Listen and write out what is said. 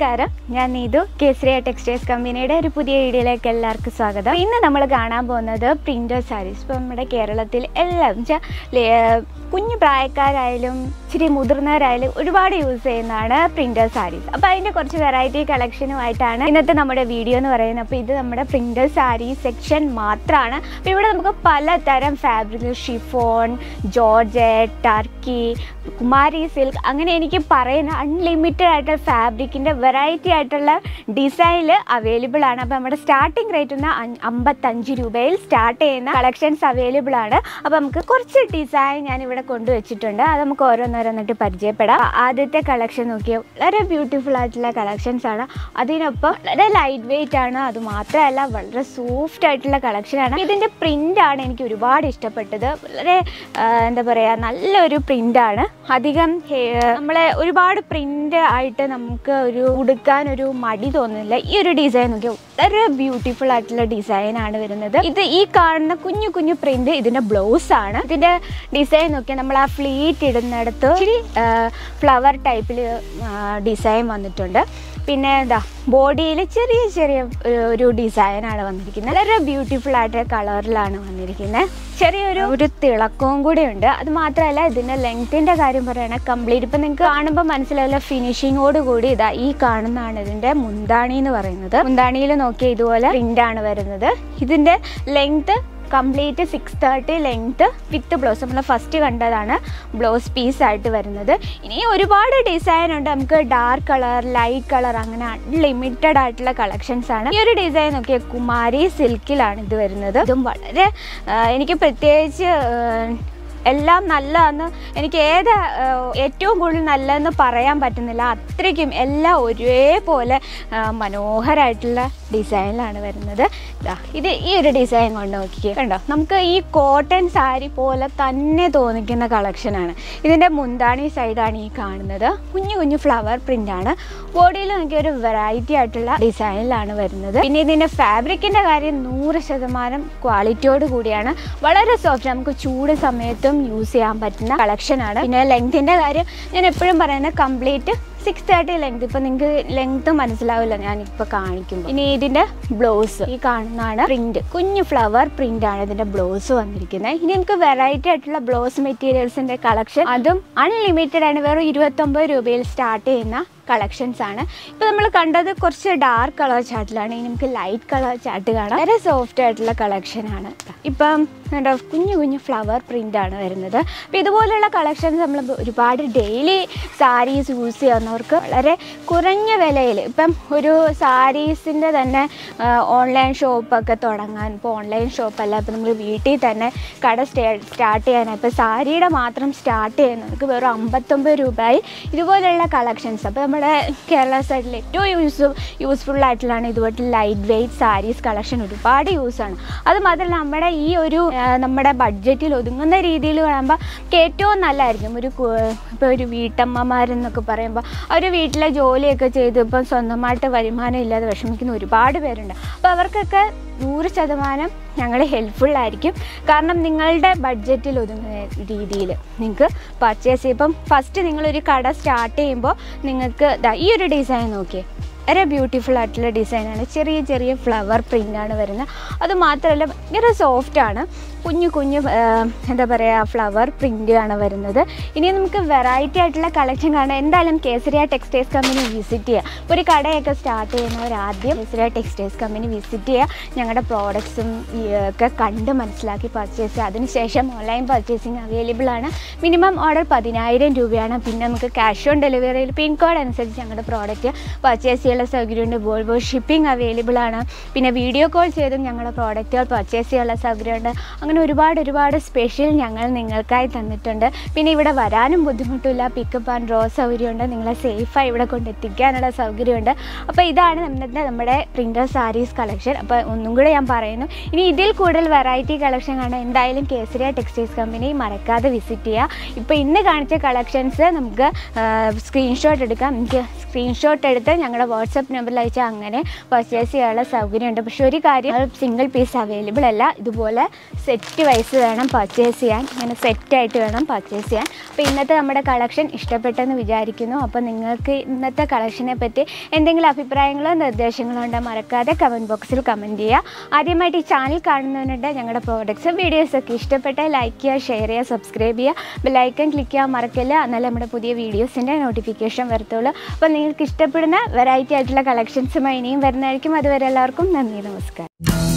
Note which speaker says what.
Speaker 1: നമസ്കാരം ഞാൻ നീതു കേസരിയ ടെക്സ്റ്റൈൽസ് കമ്പനിയുടെ ഒരു പുതിയ വീഡിയോയിലേക്ക് എല്ലാവർക്കും സ്വാഗതം ഇന്ന് നമ്മൾ കാണാൻ പോകുന്നത് പ്രിന്റർ സാരീസ് ഇപ്പോൾ നമ്മുടെ കേരളത്തിൽ എല്ലാം വെച്ചാൽ കുഞ്ഞു പ്രായക്കാരായാലും ഇച്ചിരി മുതിർന്നവരായാലും ഒരുപാട് യൂസ് ചെയ്യുന്നതാണ് പ്രിന്റർ സാരീസ് അപ്പോൾ അതിൻ്റെ കുറച്ച് വെറൈറ്റി കളക്ഷനുമായിട്ടാണ് ഇന്നത്തെ നമ്മുടെ വീഡിയോ എന്ന് പറയുന്നത് അപ്പോൾ ഇത് നമ്മുടെ പ്രിന്റർ സാരി സെക്ഷൻ മാത്രമാണ് അപ്പോൾ ഇവിടെ നമുക്ക് പലതരം ഫാബ്രിക് ഷിഫോൺ ജോർജറ്റ് ടർക്കി കുമാരി സിൽക്ക് അങ്ങനെ എനിക്ക് പറയുന്ന അൺലിമിറ്റഡ് ആയിട്ടുള്ള ഫാബ്രിക്കിൻ്റെ വെറൈറ്റി ആയിട്ടുള്ള ഡിസൈനിൽ അവൈലബിൾ ആണ് അപ്പോൾ നമ്മുടെ സ്റ്റാർട്ടിംഗ് റേറ്റ് ഒന്ന് അഞ്ച്- അമ്പത്തഞ്ച് രൂപയിൽ സ്റ്റാർട്ട് ചെയ്യുന്ന കളക്ഷൻസ് അവൈലബിൾ ആണ് അപ്പോൾ നമുക്ക് കുറച്ച് ഡിസൈൻ ഞാൻ ഇവിടെ കൊണ്ടുവച്ചിട്ടുണ്ട് അത് നമുക്ക് ഓരോന്നോരോന്നിട്ട് പരിചയപ്പെടാം ആദ്യത്തെ കളക്ഷൻ നോക്കിയാൽ വളരെ ബ്യൂട്ടിഫുൾ ആയിട്ടുള്ള കളക്ഷൻസ് ആണ് അതിനൊപ്പം വളരെ ലൈറ്റ് വെയിറ്റ് ആണ് അത് മാത്രമല്ല വളരെ സോഫ്റ്റ് ആയിട്ടുള്ള കളക്ഷനാണ് ഇതിൻ്റെ പ്രിൻ്റ് ആണ് എനിക്ക് ഒരുപാട് ഇഷ്ടപ്പെട്ടത് വളരെ ആ, എന്താ പറയുക നല്ലൊരു പ്രിൻ്റാണ് അധികം ഹെ- നമ്മളെ ഒരുപാട് പ്രിൻ്റ് ആയിട്ട് നമുക്ക് ഒരു ഉടുക്കാൻ ഒരു മടി തോന്നുന്നില്ല ഈ ഒരു ഡിസൈൻ നോക്കിയാൽ വളരെ ബ്യൂട്ടിഫുൾ ആയിട്ടുള്ള ഡിസൈൻ ആണ് വരുന്നത് ഇത് ഈ കാണുന്ന കുഞ്ഞു കുഞ്ഞു പ്രിന്റ് ഇതിന്റെ ബ്ലൗസ് ആണ് ഇതിന്റെ ഡിസൈൻ നോക്കിയാൽ നമ്മൾ ആ ഫ്ലീറ്റ് ഇടുന്നിടത്ത് ഇച്ചിരി ഫ്ലവർ ടൈപ്പിൽ ഡിസൈൻ വന്നിട്ടുണ്ട് പിന്നെ എന്താ ബോഡിയിൽ ചെറിയ ചെറിയ ഒരു- ഒരു ഡിസൈനാണ് വന്നിരിക്കുന്നത് വളരെ ബ്യൂട്ടിഫുൾ ആയിട്ട് കളറിലാണ് വന്നിരിക്കുന്നത് ചെറിയൊരു ഒരു തിളക്കവും കൂടി ഉണ്ട് അത് മാത്രമല്ല ഇതിൻ്റെ ലെങ്ത്തിൻ്റെ കാര്യം പറയുകയാണെങ്കിൽ കംപ്ലീറ്റ് ഇപ്പം നിങ്ങൾക്ക് കാണുമ്പോൾ മനസ്സിലാവില്ല ഫിനിഷിങ്ങോട് കൂടി ഇതാ ഈ കാണുന്നതാണ് ഇതിൻ്റെ മുന്താണി എന്ന് പറയുന്നത് മുന്താണിയിൽ നോക്കിയാൽ ഇതുപോലെ പ്രിൻ്റ് ആണ് വരുന്നത് ഇതിൻ്റെ length complete six thirty length with blouse നമ്മൾ ഫസ്റ്റ് കണ്ടതാണ് ബ്ലൗസ് പീസ് ആയിട്ട് വരുന്നത് ഇനി ഒരുപാട് ഡിസൈൻ ഉണ്ട് നമുക്ക് ഡാർക്ക് കളർ ലൈറ്റ് കളർ അങ്ങനെ അൺലിമിറ്റഡ് ആയിട്ടുള്ള കളക്ഷൻസ് ആണ് ഈ ഒരു ഡിസൈൻ നോക്കിയാൽ കുമാരി സിൽക്കിലാണ് ഇത് വരുന്നത് ഇതും വളരെ ആ, എനിക്ക് പ്രത്യേകിച്ച് ആ, എല്ലാം നല്ലതെന്ന് എനിക്ക് ഏത് ആ, ഏറ്റവും കൂടുതൽ നല്ലതെന്ന് പറയാൻ പറ്റുന്നില്ല അത്രയ്ക്കും എല്ലാം ഒരേപോലെ ആ, മനോഹരമായിട്ടുള്ള ഡിസൈനിലാണ് വരുന്നത് ദാ, ഇത് ഈ ഒരു ഡിസൈൻ കൊണ്ട് നോക്കിക്കേ കണ്ടോ നമുക്ക് ഈ കോട്ടൺ സാരി പോലെ തന്നെ തോന്നിക്കുന്ന കളക്ഷനാണ് ഇതിൻ്റെ മുന്താണി സൈഡാണ് ഈ കാണുന്നത് കുഞ്ഞു കുഞ്ഞു ഫ്ലവർ പ്രിൻ്റാണ് ബോഡിയിൽ നമുക്ക് ഒരു വെറൈറ്റി ആയിട്ടുള്ള ഡിസൈനിലാണ് വരുന്നത് പിന്നെ ഇതിൻ്റെ ഫാബ്രിക്കിൻ്റെ കാര്യം നൂറ് ശതമാനം ക്വാളിറ്റിയോട് കൂടിയാണ് വളരെ സോഫ്റ്റ് നമുക്ക് ചൂട് സമയത്തും യൂസ് ചെയ്യാൻ പറ്റുന്ന കളക്ഷനാണ് പിന്നെ ലെങ്തിൻ്റെ കാര്യം ഞാൻ എപ്പോഴും പറയുന്നത് കംപ്ലീറ്റ് സിക്സ് തേർട്ടി ലെങ്ത് ഇപ്പം നിങ്ങൾക്ക് ലെങ്ത് മനസ്സിലാവില്ല ഞാനിപ്പോൾ കാണിക്കുമ്പോൾ ഇനി ഇതിൻ്റെ ബ്ലൗസ് ഈ കാണുന്നതാണ് പ്രിന്റ് കുഞ്ഞു ഫ്ലവർ പ്രിന്റ് ആണ് ഇതിൻ്റെ ബ്ലൗസ് വന്നിരിക്കുന്നത് ഇനി നമുക്ക് വെറൈറ്റി ആയിട്ടുള്ള ബ്ലൗസ് മെറ്റീരിയൽസിൻ്റെ കളക്ഷൻ അതും അൺലിമിറ്റഡ് ആണ് വെറും ഇരുപത്തൊമ്പത് രൂപയിൽ സ്റ്റാർട്ട് ചെയ്യുന്ന കളക്ഷൻസ് ആണ് ഇപ്പോൾ നമ്മൾ കണ്ടത് കുറച്ച് ഡാർക്ക് കളർ ചാർട്ടിലാണ് ഇനി നമുക്ക് ലൈറ്റ് കളർ ചാർട്ട് കാണാം വളരെ സോഫ്റ്റ് ആയിട്ടുള്ള കളക്ഷനാണ് ഇപ്പം കണ്ടോ കുഞ്ഞു കുഞ്ഞു ഫ്ലവർ പ്രിൻ്റ് ആണ് വരുന്നത് അപ്പോൾ ഇതുപോലുള്ള കളക്ഷൻസ് നമ്മൾ ഒരുപാട് ഡെയിലി സാരീസ് യൂസ് ചെയ്യുന്നവർക്ക് വളരെ കുറഞ്ഞ വിലയിൽ ഇപ്പം ഒരു സാരീസിൻ്റെ തന്നെ ഓൺലൈൻ ഷോപ്പൊക്കെ തുടങ്ങാൻ ഇപ്പോൾ ഓൺലൈൻ ഷോപ്പല്ല ഇപ്പോൾ നമ്മൾ വീട്ടിൽ തന്നെ കട സ്റ്റാർട്ട് ചെയ്യാനാണ് ഇപ്പോൾ സാരിയുടെ മാത്രം സ്റ്റാർട്ട് ചെയ്യുന്നവർക്ക് വെറും അമ്പത്തൊമ്പത് രൂപയിൽ ഇതുപോലെയുള്ള കളക്ഷൻസ് അപ്പോൾ നമ്മുടെ കേരള സൈഡിൽ ഏറ്റവും യൂസ് യൂസ്ഫുൾ ആയിട്ടുള്ളതാണ് ഇതുപോലത്തെ ലൈറ്റ് വെയ്റ്റ് സാരീസ് കളക്ഷൻ ഒരുപാട് യൂസാണ് അത് മാത്രമല്ല നമ്മുടെ ഈ ഒരു ആ, നമ്മുടെ ബഡ്ജറ്റിൽ ഒതുങ്ങുന്ന രീതിയിൽ കാണുമ്പോൾ നമുക്ക് ഏറ്റവും നല്ലതായിരിക്കും ഒരു കു- ഇപ്പോൾ ഒരു വീട്ടമ്മമാരെന്നൊക്കെ പറയുമ്പോൾ അവർ വീട്ടിലെ ജോലിയൊക്കെ ചെയ്ത് ഇപ്പം സ്വന്തമായിട്ട് വരുമാനം ഇല്ലാതെ വിഷമിക്കുന്ന ഒരുപാട് പേരുണ്ട് അപ്പോൾ അവർക്കൊക്കെ നൂറ് ശതമാനം ഞങ്ങൾ ഹെൽപ്ഫുൾ ആയിരിക്കും കാരണം നിങ്ങളുടെ ബഡ്ജറ്റിൽ ഒതുങ്ങുന്ന രീതിയിൽ നിങ്ങൾക്ക് പർച്ചേസ് ചെയ്യും ഇപ്പം ഫസ്റ്റ് നിങ്ങളൊരു കട സ്റ്റാർട്ട് ചെയ്യുമ്പോൾ നിങ്ങൾക്ക് ദാ ഈ ഒരു ഡിസൈൻ നോക്കിയേ വളരെ ബ്യൂട്ടിഫുൾ ആയിട്ടുള്ള ഡിസൈനാണ് ചെറിയ ചെറിയ ഫ്ലവർ പ്രിൻ്റാണ് വരുന്നത് അത് മാത്രമല്ല ഭയങ്കര സോഫ്റ്റാണ് കുഞ്ഞു കുഞ്ഞു ആ, എന്താ പറയുക ഫ്ലവർ പ്രിൻ്റാണ് വരുന്നത് ഇനി നമുക്ക് വെറൈറ്റി ആയിട്ടുള്ള കളക്ഷൻ കാണാൻ എന്തായാലും കേസരിയ ടെക്സ്റ്റൈൽസ് കമ്പനി വിസിറ്റ് ചെയ്യുക ഒരു കടയൊക്കെ സ്റ്റാർട്ട് ചെയ്യുന്നവർ ആദ്യം കേസരിയ ടെക്സ്റ്റൈൽസ് കമ്പനി വിസിറ്റ് ചെയ്യുക ഞങ്ങളുടെ പ്രോഡക്ട്സും ഒക്കെ കണ്ട് മനസ്സിലാക്കി പർച്ചേസ് ചെയ്യുക അതിനുശേഷം ഓൺലൈൻ പർച്ചേസിങ് അവൈലബിൾ ആണ് മിനിമം ഓർഡർ പതിനായിരം രൂപയാണ് പിന്നെ നമുക്ക് ക്യാഷ് ഓൺ ഡെലിവറിയിൽ പിൻ കോഡ് അനുസരിച്ച് ഞങ്ങളുടെ പ്രോഡക്റ്റ് പർച്ചേസ് ചെയ്യാനുള്ള സൗകര്യമുണ്ട് വോൾവോ ഷിപ്പിംഗ് അവൈലബിൾ ആണ് പിന്നെ വീഡിയോ കോൾ ചെയ്തും ഞങ്ങളുടെ പ്രോഡക്റ്റുകൾ പർച്ചേസ് ചെയ്യാനുള്ള സൗകര്യമുണ്ട് അങ്ങനെ ഒരുപാട് ഒരുപാട് സ്പെഷ്യൽ ഞങ്ങൾ നിങ്ങൾക്കായി തന്നിട്ടുണ്ട് പിന്നെ ഇവിടെ വരാനും ബുദ്ധിമുട്ടില്ല പിക്കപ്പ് ആൻഡ് ഡ്രോ സൗകര്യമുണ്ട് നിങ്ങളെ സേഫായി ഇവിടെ കൊണ്ടെത്തിക്കാനുള്ള സൗകര്യമുണ്ട് അപ്പോൾ ഇതാണ് നമ്മുടെ നമ്മുടെ പ്രിൻ്റർ സാരീസ് കളക്ഷൻ അപ്പോൾ ഒന്നും കൂടെ ഞാൻ പറയുന്നു ഇനി ഇതിൽ കൂടുതൽ വെറൈറ്റി കളക്ഷൻ കാണാൻ എന്തായാലും കേസരിയ ടെക്സ്റ്റൈൽസ് കമ്പനി മറക്കാതെ വിസിറ്റ് ചെയ്യുക ഇപ്പോൾ ഇന്ന് കാണിച്ച കളക്ഷൻസ് നമുക്ക് സ്ക്രീൻഷോട്ട് എടുക്കാം എനിക്ക് സ്ക്രീൻഷോട്ട് എടുത്ത് ഞങ്ങളുടെ വാട്സപ്പ് നമ്പറിൽ അയച്ചാൽ അങ്ങനെ പർച്ചേസ് ചെയ്യാനുള്ള സൗകര്യമുണ്ട് പക്ഷേ ഒരു കാര്യം സിംഗിൾ പീസ് അവൈലബിൾ അല്ല ഇതുപോലെ സെറ്റ് സെറ്റ് വൈസ് വേണം പർച്ചേസ് ചെയ്യാൻ ഇങ്ങനെ സെറ്റായിട്ട് വേണം പർച്ചേസ് ചെയ്യാൻ അപ്പോൾ ഇന്നത്തെ നമ്മുടെ കളക്ഷൻ ഇഷ്ടപ്പെട്ടെന്ന് വിചാരിക്കുന്നു അപ്പോൾ നിങ്ങൾക്ക് ഇന്നത്തെ കളക്ഷനെ പറ്റി എന്തെങ്കിലും അഭിപ്രായങ്ങളോ നിർദ്ദേശങ്ങളോ ഉണ്ടോ മറക്കാതെ കമൻറ്റ് ബോക്സിൽ കമൻറ്റ് ചെയ്യുക ആദ്യമായിട്ട് ഈ ചാനൽ കാണുന്നവരുണ്ട് ഞങ്ങളുടെ പ്രോഡക്ട്സ് വീഡിയോസൊക്കെ ഇഷ്ടപ്പെട്ടാൽ ലൈക്ക് ചെയ്യുക ഷെയർ ചെയ്യുക സബ്സ്ക്രൈബ് ചെയ്യുക ബെല്ലൈക്കൺ ക്ലിക്ക് ചെയ്യാൻ മറക്കില്ല എന്നാലേ നമ്മുടെ പുതിയ വീഡിയോസിൻ്റെ നോട്ടിഫിക്കേഷൻ വരത്തുള്ളൂ അപ്പോൾ നിങ്ങൾക്ക് ഇഷ്ടപ്പെടുന്ന വെറൈറ്റി ആയിട്ടുള്ള കളക്ഷൻസുമായി ഇനിയും വരുന്നതായിരിക്കും അതുവരെ എല്ലാവർക്കും നന്ദി നമസ്കാരം